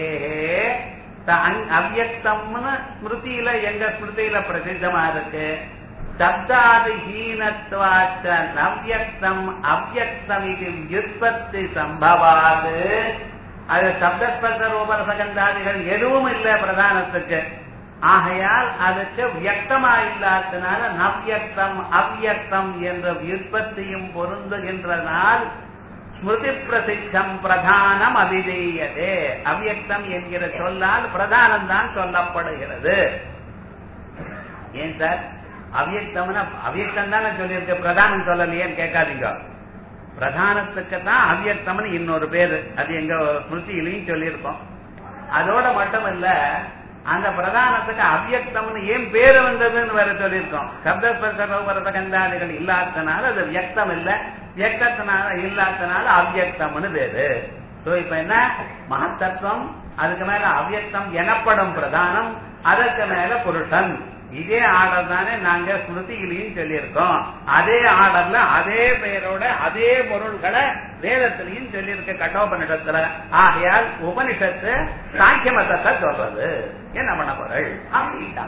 அவ்யக்தம்னு ஸ்மிருதியில எங்க ஸ்மிருதியில பிரசித்தமா இருக்கு சப்தாதிஹீனத்வாச்ச நவ்யக்தம் அவ்யக்தம் இது வியுற்பத்தி சம்பவாது அது சப்தஸ்பர்ச ரூபரசகந்தாதிகள் எதுவும் இல்லை பிரதானத்துக்கு ஆகையால் அதுக்கு வியக்தமா இல்லாதனால நவ்யக்தம் அவ்யக்தம் என்ற வியுற்பத்தியும் பொருந்துகின்றனால் ஸ்மிருதி பிரசித்தம் பிரதானம் அபிதீயதே அவ்யக்தம் என்கிற சொல்லால் பிரதானம் தான் சொல்லப்படுகிறது ஏன் சார் அவ்யக்தம்னா அவ்யக்தம் தானே சொல்லியிருக்கு பிரதானம் சொல்லலையேன்னு கேட்காதீங்க பிரதானத்துக்கு தான் அவ்யக்தம்னு இன்னொரு பேரு அது எங்க ஸ்மிருதியிலையும் சொல்லியிருக்கோம் அதோட மட்டும் இல்ல அந்த பிரதானத்துக்கு அவ்யக்தம்னு ஏன் பேரு வந்ததுன்னு வேற சொல்லியிருக்கோம் சப்தஸ்பர்ச கந்தாதிகள் இல்லாதனால அது வியக்தம் இல்ல வியக்தத்தினால இல்லாதனால அவ்யக்தம்னு பேரு சோ இப்ப என்ன மகத்தத்துவம் அதுக்கு மேல அவ்யக்தம் எனப்படும் பிரதானம் அதற்கு மேல புருஷன் இதே ஆர்டர் தானே நாங்க ஸ்மிருதியிலையும் சொல்லியிருக்கோம் அதே ஆர்டர்ல அதே பெயரோட அதே பொருள்களை வேதத்திலையும் சொல்லியிருக்க கட்டோபனிடத்துல ஆகையால் உபனிஷத்து சாங்கிய மதத்தை சொல்றது என்ன பண்ண பொருள் அப்படின்ட்டான்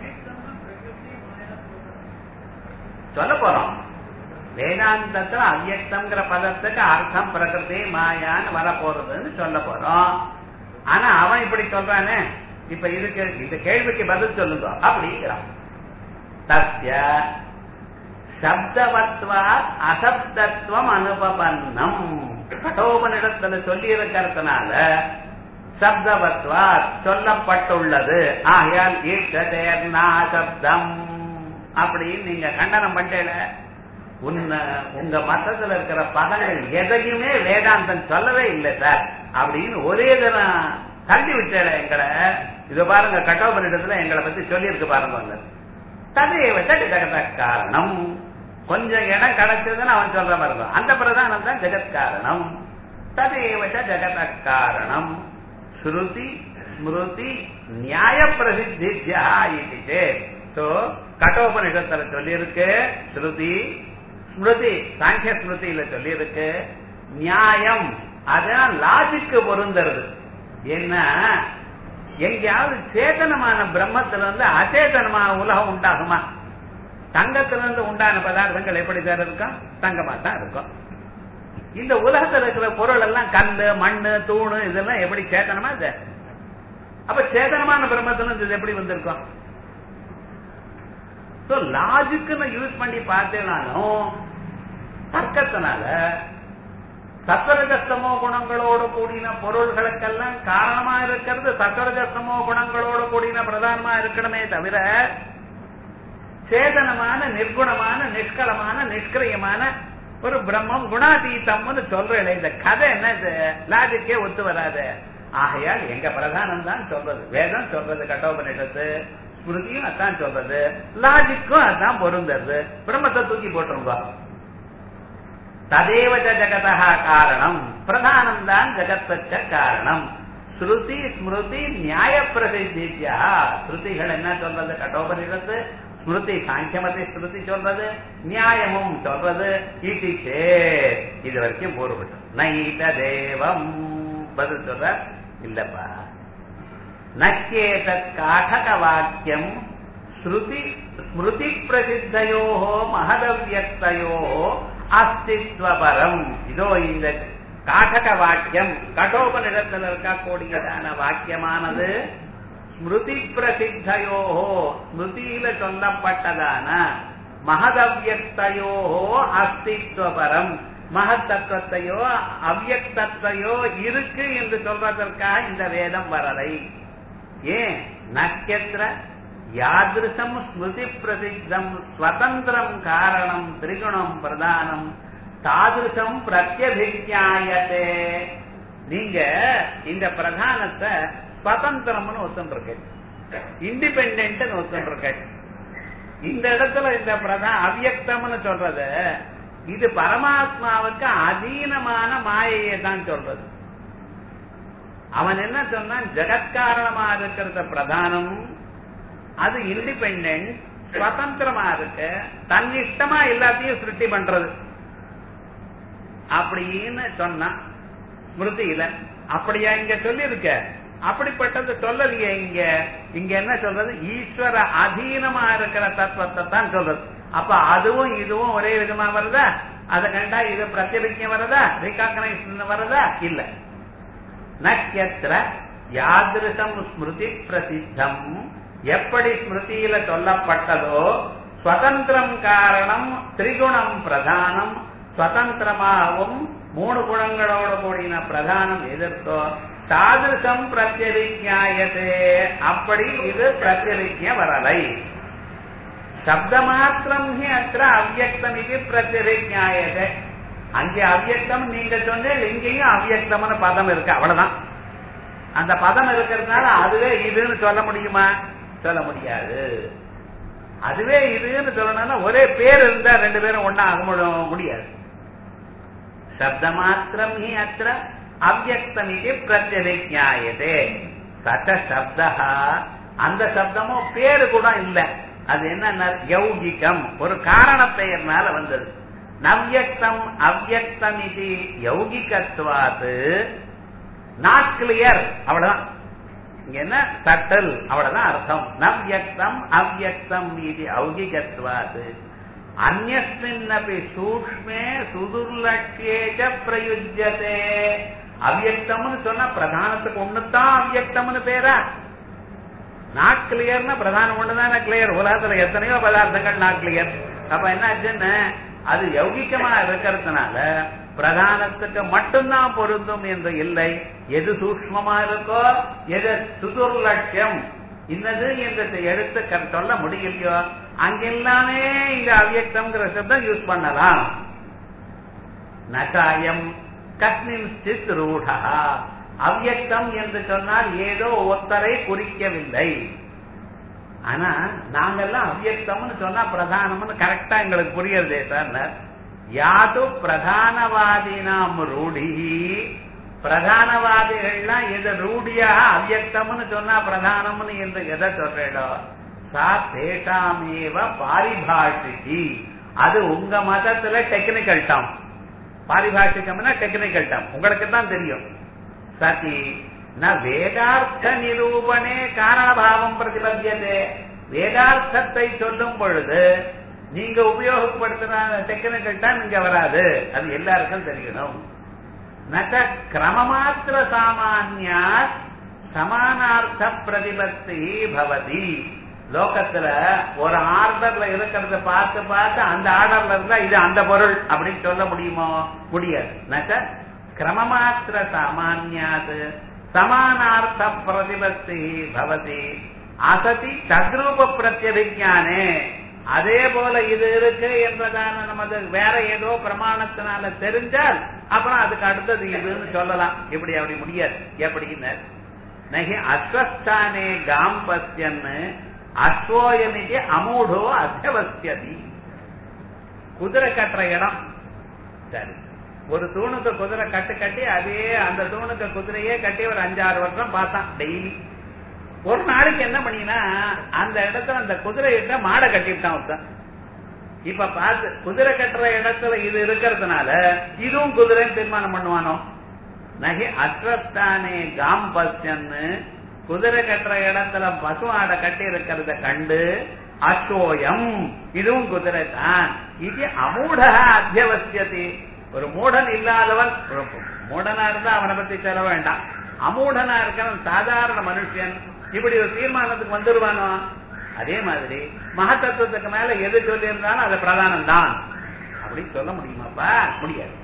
சொல்ல போறோம் வேதாந்தத்துல அவ்யக்தம்ங்கிற பதத்துக்கு அர்த்தம் பிரகிருதி மாயான்னு வர போறதுன்னு சொல்ல போறோம் ஆனா அவன் இப்படி சொல்றானே இப்ப இதுக்கு இந்த கேள்விக்கு பதில் சொல்லுங்க அப்படிங்கிறான் தஸ்ய சப்தவத்வா அசப்தத்துவம் அனுபவன்னம் கட்டோபனிடத்துல சொல்லி இருக்கிறதுனால சப்தவத்வா சொல்லப்பட்டுள்ளது ஆகையால் ஈட்டதேர்னா சப்தம் அப்படின்னு நீங்க கண்டனம் பண்ணல உன்ன உங்க மத்தத்துல இருக்கிற பதங்கள் எதையுமே வேதாந்தம் சொல்லவே இல்லை சார் அப்படின்னு ஒரே தினம் தள்ளி விட்டேல எங்களை இத பாருங்க கட்டோபனிடத்துல எங்களை பத்தி சொல்லியிருக்கு பாருங்க ததையை ஜெகத காரணம் கொஞ்சம் இடம் கிடைச்சதுன்னு அவன் சொல்ற மாதிரி இருக்கும் அந்த பிரதானம் தான் ஜெகத் காரணம் ததைய ஜெகத காரணம் ஸ்ருதி ஸ்மிருதி நியாய பிரசித்தியா இது சோ கட்டோபனிஷத்துல சொல்லியிருக்கு ஸ்ருதி ஸ்மிருதி சாங்கிய ஸ்மிருதியில சொல்லியிருக்கு நியாயம் அதான் லாஜிக்கு பொருந்துறது என்ன எங்கேயாவது சேதனமான பிரம்மத்துல இருந்து அச்சேதனமான உலகம் உண்டாகுமா தங்கத்திலிருந்து உண்டான பதார்த்தங்கள் எப்படி சார் இருக்கும் தங்கமா தான் இருக்கும் இந்த உலகத்துல இருக்கிற பொருள் எல்லாம் கல்லு மண்ணு தூணு இதெல்லாம் எப்படி சேதனமா இது அப்ப சேதனமான பிரம்மத்துல இருந்து இது எப்படி வந்திருக்கும் லாஜிக்குன்னு யூஸ் பண்ணி பார்த்தேனாலும் தர்க்கத்தினால சத்வரஜஸ்தமோ குணங்களோட கூடின பொருள்களுக்கெல்லாம் காரணமா இருக்கிறது சத்வரஜஸ்தமோ குணங்களோட கூடின பிரதானமா இருக்கணுமே தவிர சேதனமான நிர்குணமான நிஷ்கலமான நிஷ்கிரியமான ஒரு பிரம்மம் குணாதீதம்னு சொல்றேன் இந்த கதை என்ன லாஜிக்கே ஒத்து வராது ஆகையால் எங்க பிரதானம் தான் சொல்றது வேதம் சொல்றது கட்டோபனிஷத்து ஸ்மிருதியும் அதான் சொல்றது லாஜிக்கும் அதான் பொருந்தது பிரம்மத்தை தூக்கி போட்டுருங்க ததேவ ஜகதா காரணம் பிரதானம் தான் ஜகத்துக்க காரணம் ஸ்ருதி ஸ்மிருதி நியாய பிரசித்தியா ஸ்ருதிகள் என்ன சொல்றது கட்டோபனிஷத்து ஸ்மிருதி சாங்கியமதி ஸ்மிருதி சொல்றது நியாயமும் சொல்றது இது இது வரைக்கும் பூர்வப்பட்டது நைத தேவம் பதில் சொல்ற இல்லப்பா நக்கேத காடக வாக்கியம் ஸ்ருதி ஸ்மிருதி பிரசித்தையோ மகதவியக்தையோ அஸ்தித்வபரம் இதோ இந்த காடக வாக்கியம் கடோபனிடத்தில் இருக்கக்கூடியதான வாக்கியமானது ஸ்மிருதி பிரசித்தையோ ஸ்மிருதியில சொல்லப்பட்டதான மகதவியக்தையோ அஸ்தித்வபரம் மகத்தத்துவத்தையோ அவ்யக்தத்தையோ இருக்கு என்று சொல்வதற்காக இந்த வேதம் வரலை ஏன் நட்சத்திர யாதிருஷம் ஸ்மிருதி பிரசித்தம் ஸ்வதந்திரம் காரணம் திரிகுணம் பிரதானம் தாதிருஷம் பிரத்யபிஜாயத்தே நீங்க இந்த பிரதானத்தை ஸ்வதந்திரம்னு ஒத்துருக்க இண்டிபெண்ட் ஒத்துருக்க இந்த இடத்துல இந்த பிரதான் அவ்யக்தம்னு சொல்றது இது பரமாத்மாவுக்கு அதீனமான மாயையை தான் சொல்றது அவன் என்ன சொன்னான் ஜெகத்காரணமா இருக்கிறத பிரதானம் அது இண்டிபெண்ட் சுதந்திரமா இருக்கு தன் இஷ்டமா எல்லாத்தையும் சிருஷ்டி பண்றது அப்படின்னு சொன்னான் ஸ்மிருதியில அப்படியா இங்க சொல்லியிருக்க அப்படிப்பட்டது சொல்லலையே இங்க இங்க என்ன சொல்றது ஈஸ்வர அதீனமா இருக்கிற தத்துவத்தை தான் சொல்றது அப்ப அதுவும் இதுவும் ஒரே விதமா வருதா அதை கண்டா இது பிரத்யபிக்கம் வருதா ரீகாக்னைஸ் வருதா இல்ல நட்சத்திர யாதிருஷம் ஸ்மிருதி பிரசித்தம் எப்படி ஸ்மிருதியில சொல்லப்பட்டதோ சுதந்திரம் காரணம் திரிகுணம் பிரதானம் சுதந்திரமாகவும் மூணு குணங்களோட கூடின பிரதானம் எதிர்த்தோ தாதிருஷம் பிரத்யபிஜாயதே அப்படி இது பிரத்யபிஜ வரலை சப்தமாத்திரம் ஹி அത്ര அவ்யக்தம் இது பிரத்யபிஜாயதே அங்கே அவ்யக்தம் நீங்க சொன்னீங்க இங்கேயும் அவ்யக்தம்னு பதம் இருக்கு அவ்வளவுதான் அந்த பதம் இருக்கிறதுனால அதுவே இதுன்னு சொல்ல முடியுமா சொல்ல முடியாது அதுவே இதுன்னு சொல்லணும்னா ஒரே பேர் இருந்தா ரெண்டு பேரும் ஒன்னா ஆக முடியாது சப்தமாத்திரம் ஹி அത്ര அவ்யக்தம் இது பிரத்யபிஜாயதே சட்ட சப்தா அந்த சப்தமும் பேரு கூட இல்ல அது என்ன யௌகிகம் ஒரு காரண பெயர்னால வந்தது நவ்யக்தம் அவ்யக்தம் இது யௌகிகத்துவாது நாட் கிளியர் அவ்வளவுதான் இங்க என்ன சட்டல் அவ்வளவுதான் அர்த்தம் நவ்யக்தம் அவ்யக்தம் இது ஔகிகத்வாது அந்நஸ்மின்னபி சூக்ஷ்மே சுதுர்லட்சியேஜ பிரயுஜ்யதே அவ்யக்தம்னு சொன்னா பிரதானத்துக்கு ஒண்ணுதான் அவ்யக்தம்னு பேரா நாட் கிளியர்னா பிரதானம் ஒண்ணுதானே கிளியர் உலகத்துல எத்தனையோ பதார்த்தங்கள் நாட் கிளியர் அப்ப என்ன ஆச்சுன்னு அது யௌகிக்கமா இருக்கிறதுனால பிரதானத்துக்கு மட்டும்தான் பொருந்தும் என்று இல்லை எது சூக்மமா இருக்கோ எது சுதுர்லட்சியம் இன்னது என்று எடுத்து சொல்ல முடியலையோ அங்கெல்லாமே இங்க அவ்யக்தம்ங்கிற சப்தம் யூஸ் பண்ணலாம் நகாயம் கஸ்மின் சித் ரூடா அவ்யக்தம் என்று சொன்னால் ஏதோ ஒத்தரை குறிக்கவில்லை ஆனா நாங்கெல்லாம் அவ்யக்தம்னு சொன்னா பிரதானம்னு கரெக்டா எங்களுக்கு புரியறதே சார் யாது பிரதானவாதினாம் ரூடி பிரதானவாதிகள்லாம் எது ரூடியாக அவ்யக்தம்னு சொன்னா பிரதானம்னு என்று எதை சொல்றேடோ சா தேஷாமேவ பாரிபாஷிகி அது உங்க மதத்துல டெக்னிக்கல் டம் பாரிபாஷிகம்னா டெக்னிக்கல் டம் உங்களுக்கு தான் தெரியும் சதி ந வேதார்த்த நிரூபணே காரணபாவம் பிரதிபத்தியதே வேதார்த்தத்தை சொல்லும் பொழுது நீங்க உபயோகப்படுத்தின டெக்னிக்கல் டைம் இங்க வராது அது எல்லாருக்கும் தெரியணும் நக கிரமமாத்திர சாமானியா சமானார்த்த பிரதிபத்தி பவதி லோகத்துல ஒரு ஆர்டர்ல இருக்கிறத பார்த்து பார்த்து அந்த ஆர்டர்ல இருந்தா இது அந்த பொருள் அப்படின்னு சொல்ல முடியுமோ முடியாது நக கிரமமாத்திர சாமானியாது சமானார்த்த பிரதிபத்தி பவதி அசதி தத்ரூப பிரத்யபிஜானே அதே போல இது இருக்கு என்பதான நமது வேற ஏதோ பிரமாணத்தினால தெரிஞ்சால் அப்புறம் அதுக்கு அடுத்தது இதுன்னு சொல்லலாம் இப்படி அப்படி முடியாது எப்படின்னு நகி அஸ்வஸ்தானே காம்பஸ்யன்னு அஸ்வோயமிதி அமூடோ அத்தியவசியதி குதிரை கட்டுற இடம் சரி ஒரு தூணுக்கு குதிரை கட்டு கட்டி அதே அந்த தூணுக்கு குதிரையே கட்டி ஒரு அஞ்சாறு வருஷம் பார்த்தான் டெய்லி ஒரு நாளைக்கு என்ன பண்ணினா அந்த இடத்துல அந்த குதிரையிட்ட மாடை கட்டிவிட்டான் ஒருத்தன் இப்ப பார்த்து குதிரை கட்டுற இடத்துல இது இருக்கிறதுனால இதுவும் குதிரைன்னு தீர்மானம் பண்ணுவானோ நகி அஸ்வஸ்தானே காம்பஸ்யன்னு குதிரை கட்டுற இடத்துல பசு ஆடை கட்டி இருக்கிறத கண்டு அசோயம் இதுவும் குதிரை தான் இது அமூட அத்தியவசியதி ஒரு மூடன் இல்லாதவன் மூடனா இருந்தா அவனை பத்தி சொல்ல வேண்டாம் அமூடனா இருக்கிறவன் சாதாரண மனுஷன் இப்படி ஒரு தீர்மானத்துக்கு வந்துருவானோ அதே மாதிரி மகத்தத்துவத்துக்கு மேல எது சொல்லி இருந்தாலும் அது பிரதானம் தான் அப்படின்னு சொல்ல முடியுமாப்பா முடியாது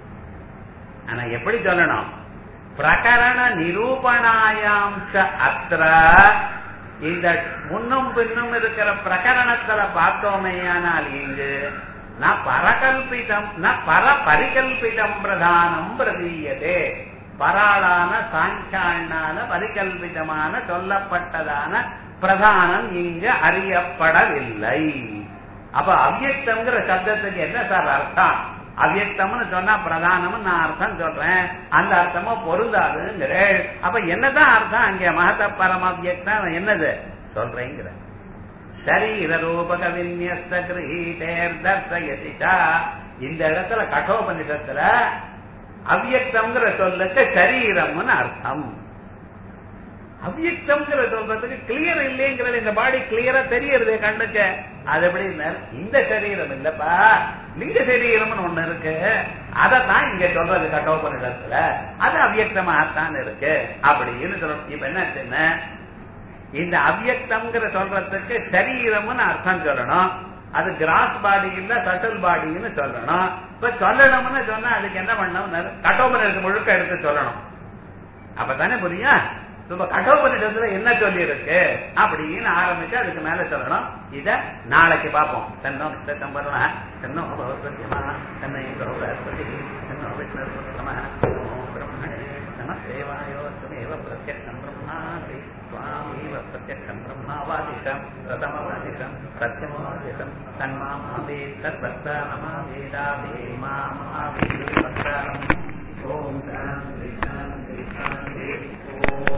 ஆனா எப்படி சொல்லணும் பிரகரண நிரூபணாயாம் அத்திர இந்த முன்னும் பின்னும் இருக்கிற பிரகரணத்துல பார்த்தோமேயானால் இங்கு ந பரகல்பிதம் ந பர பரிகல்பிதம் பிரதானம் பிரதீயதே பராளான சாங்கியானால பரிகல்பிதமான சொல்லப்பட்டதான பிரதானம் இங்கு அறியப்படவில்லை அப்ப அவ்யக்தம்ங்கிற சப்தத்துக்கு என்ன சார் அர்த்தம் அவ்யக்தம்னு சொன்னா பிரதானம்னு நான் அர்த்தம் சொல்றேன் அந்த அர்த்தமோ பொருந்தாதுங்கிறேன் அப்ப என்னதான் அர்த்தம் அங்க மகத பரம அவ்யக்தம் என்னது சொல்றேங்கிற சரீர ரூபக விநியஸ்த கிரகீதேர் தர்சயதிச்சா இந்த இடத்துல கட்டோபனிஷத்துல அவ்யக்தம்ங்கிற சொல்லுக்கு சரீரம்னு அர்த்தம் அவ்யக்தம்ங்கிற சொல்றதுக்கு கிளியர் இல்லைங்கிறது இந்த பாடி கிளியரா தெரியறது கண்ணுக்கு அது எப்படி இந்த சரீரம் இல்லப்பா லிங்க சரீரம்னு ஒண்ணு இருக்கு அதத்தான் இங்க சொல்றது கட்டோபனிடத்துல அது அவ்யக்தமாகத்தான் இருக்கு அப்படின்னு சொல்லணும் இப்ப என்ன சின்ன இந்த அவ்யக்தம்ங்கிற சொல்றதுக்கு சரீரம்னு அர்த்தம் சொல்லணும் அது கிராஸ் பாடி இல்ல சட்டல் பாடின்னு சொல்லணும் இப்ப சொல்லணும்னு சொன்னா அதுக்கு என்ன பண்ணணும் கட்டோபனிடத்து முழுக்க எடுத்து சொல்லணும் அப்பதானே புரியும் இப்ப கட்டோபனிடத்துல என்ன சொல்லி இருக்கு அப்படின்னு ஆரம்பிச்சு அதுக்கு மேல சொல்லணும் இத நாளைக்கு பார்ப்போம் தென்னம் சிதம்பரம் தென்னம் பகவத்யமா தென்னை பகவதி தென்னம் விஷ்ணு பிரம்மணே நம தேவாயோ துமேவ பிரத்யக்ஷம் பிரம்மாதி स्वामीव प्रत्यक्षम् ब्रह्मावादिशम् प्रथमवादिशम् सत्यमवादिशम् तन्मामावे तद्वक्तारमावेदावे मामावे ॐ शान्ति शान्ति शान्ति ॐ